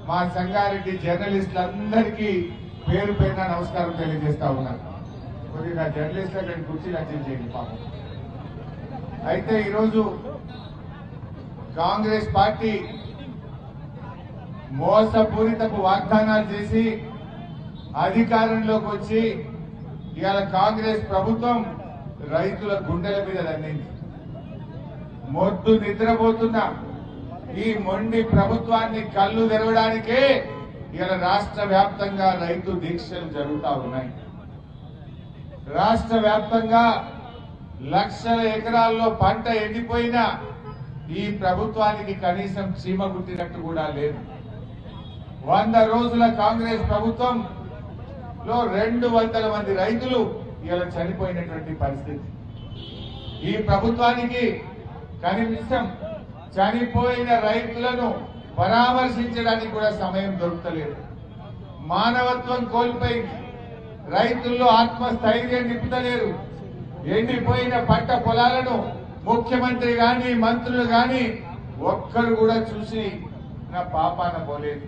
మా సంగారెడ్డి జర్నలిస్టులందరికీ పేరు పేరున నమస్కారం తెలియజేస్తా ఉన్నాను కొద్దిగా జర్నలిస్ట్ అక్కడ కుర్చీలు అడ్జస్ట్ చేయండి పాపం అయితే ఈరోజు కాంగ్రెస్ పార్టీ మోసపూరితపు వాగ్దానాలు చేసి అధికారంలోకి వచ్చి ఇవాళ కాంగ్రెస్ ప్రభుత్వం రైతుల గుండెల మీద దండింది మొద్దు నిద్రపోతున్న ఈ మొండి ప్రభుత్వాన్ని కళ్ళు తెరవడానికే ఇవాళ రాష్ట్ర వ్యాప్తంగా రైతు దీక్షలు జరుగుతా ఉన్నాయి రాష్ట్ర వ్యాప్తంగా లక్షల ఎకరాల్లో పంట ఎండిపోయినా ఈ ప్రభుత్వానికి కనీసం చీమ గుట్టినట్టు కూడా లేదు వంద రోజుల కాంగ్రెస్ ప్రభుత్వం లో రెండు వందల మంది రైతులు ఇలా చనిపోయినటువంటి పరిస్థితి ఈ ప్రభుత్వానికి కనీసం చనిపోయిన రైతులను పరామర్శించడానికి కూడా సమయం దొరుకుతలేదు మానవత్వం కోల్పోయింది రైతుల్లో ఆత్మస్థైర్యం నింపుతలేరు ఎండిపోయిన పంట పొలాలను ముఖ్యమంత్రి గాని మంత్రులు గాని ఒక్కరు కూడా చూసి నా పాపాన పోలేదు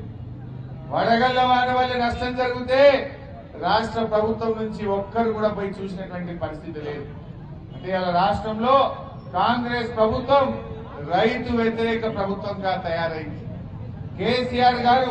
వడగళ్ల వాన వల్ల నష్టం జరిగితే రాష్ట్ర ప్రభుత్వం నుంచి ఒక్కరు కూడా పోయి చూసినటువంటి పరిస్థితి లేదు అంటే ఇలా రాష్ట్రంలో కాంగ్రెస్ ప్రభుత్వం రైతు వ్యతిరేక ప్రభుత్వంగా తయారైంది కేసీఆర్ గారు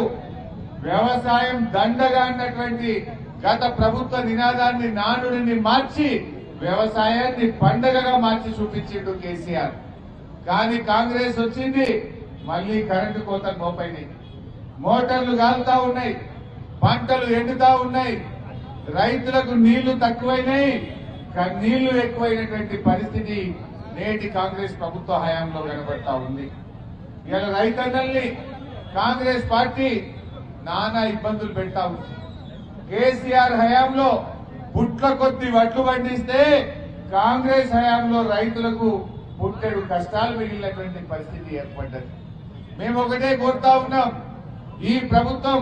వ్యవసాయం దండగా అన్నటువంటి గత ప్రభుత్వ నినాదాన్ని నానుడిని మార్చి వ్యవసాయాన్ని పండగగా మార్చి చూపించిండు కేసీఆర్ కానీ కాంగ్రెస్ వచ్చింది మళ్ళీ కరెంటు కోత మోపైనాయి మోటార్లు కాలుతా ఉన్నాయి పంటలు ఎండుతా ఉన్నాయి రైతులకు నీళ్లు తక్కువైనాయి క- నీళ్లు ఎక్కువైనటువంటి పరిస్థితి నేటి కాంగ్రెస్ ప్రభుత్వ హయాంలో కనబడతా ఉంది ఇలా రైతన్నల్ని కాంగ్రెస్ పార్టీ నానా ఇబ్బందులు పెడతా ఉంది కేసీఆర్ హయాంలో పుట్ల కొద్ది వడ్లు పండిస్తే కాంగ్రెస్ హయాంలో రైతులకు పుట్టెడు కష్టాలు మిగిలినటువంటి పరిస్థితి ఏర్పడ్డది మేము ఒకటే కోరుతా ఉన్నాం ఈ ప్రభుత్వం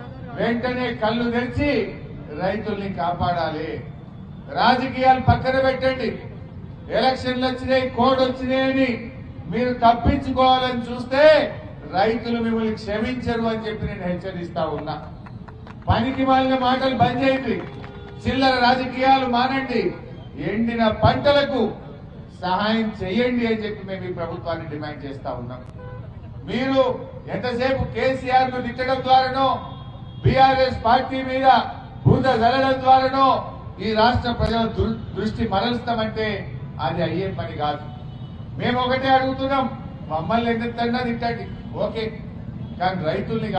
వెంటనే కళ్ళు తెరిచి రైతుల్ని కాపాడాలి రాజకీయాలు పక్కన పెట్టండి ఎలక్షన్లు వచ్చినాయి కోడ్ వచ్చినాయని మీరు తప్పించుకోవాలని చూస్తే రైతులు మిమ్మల్ని క్షమించరు అని చెప్పి నేను హెచ్చరిస్తా ఉన్నా పనికి మాలిన మాటలు బంద్ చేయండి చిల్లర రాజకీయాలు మానండి ఎండిన పంటలకు సహాయం చేయండి అని చెప్పి మేము ఈ ప్రభుత్వాన్ని డిమాండ్ చేస్తా ఉన్నాం మీరు ఎంతసేపు కేసీఆర్ ను తిట్టడం ద్వారానో బీఆర్ఎస్ పార్టీ మీద బూద జల్లడం ద్వారానో ఈ రాష్ట్ర ప్రజల దృ- దృష్టి మరలుస్తామంటే అది అయ్యే పని కాదు మేము ఒకటే అడుగుతున్నాం మమ్మల్ని ఎందుకన్నా తిట్టండి ఓకే కానీ రైతుల్ని